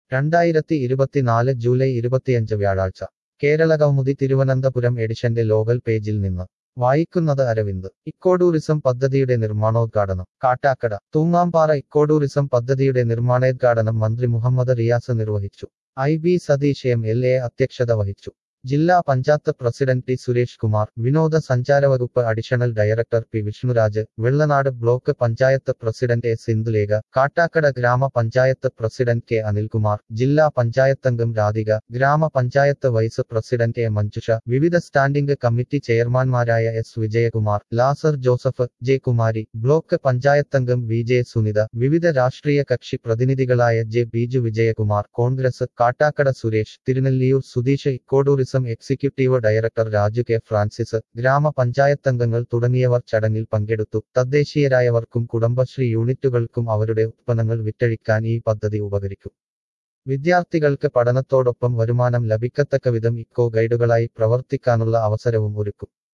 രണ്ടായിരത്തി ഇരുപത്തിനാല് ജൂലൈ ഇരുപത്തിയഞ്ച് വ്യാഴാഴ്ച കേരള കൗമുദി തിരുവനന്തപുരം എഡിഷന്റെ ലോകൽ പേജിൽ നിന്ന് വായിക്കുന്നത് അരവിന്ദ് ഇക്കോടൂറിസം പദ്ധതിയുടെ നിർമ്മാണോദ്ഘാടനം കാട്ടാക്കട തൂങ്ങാംപാറ ഇക്കോടൂറിസം പദ്ധതിയുടെ നിർമ്മാണോദ്ഘാടനം മന്ത്രി മുഹമ്മദ് റിയാസ് നിർവഹിച്ചു I B Satheesh M L A അധ്യക്ഷത വഹിച്ചു ജില്ലാ പഞ്ചായത്ത് പ്രസിഡന്റ് ടി സുരേഷ് കുമാർ വിനോദ സഞ്ചാര വകുപ്പ് additional director P Vishnuraj Vellanad block panchayat president A Sindhulekha Kattakkada ഗ്രാമപഞ്ചായത്ത് പ്രസിഡന്റ് കെ അനിൽകുമാർ ജില്ലാ പഞ്ചായത്തംഗം രാധിക ഗ്രാമപഞ്ചായത്ത് വൈസ് പ്രസിഡന്റ് എ മഞ്ജുഷ വിവിധ സ്റ്റാൻഡിംഗ് കമ്മിറ്റി ചെയർമാൻമാരായ S Vijayakumar Lazar Joseph J Kumari block പഞ്ചായത്തംഗം വി ജെ സുനിത വിവിധ രാഷ്ട്രീയ കക്ഷി പ്രതിനിധികളായ J Biju Vijayakumar Congress Kattakkada Suresh Thirunelliyoor Sudheesh ecotourism executive director Raju K Francis ഗ്രാമപഞ്ചായത്തംഗങ്ങൾ തുടങ്ങിയവർ ചടങ്ങിൽ പങ്കെടുത്തു തദ്ദേശീയരായവർക്കും കുടുംബശ്രീ യൂണിറ്റുകൾക്കും അവരുടെ ഉത്പന്നങ്ങൾ വിറ്റഴിക്കാൻ ഈ പദ്ധതി ഉപകരിക്കും വിദ്യാർത്ഥികൾക്ക് പഠനത്തോടൊപ്പം വരുമാനം ലഭിക്കത്തക്കവിധം ഇക്കോ ഗൈഡുകളായി പ്രവർത്തിക്കാനുള്ള അവസരവും ഒരുക്കും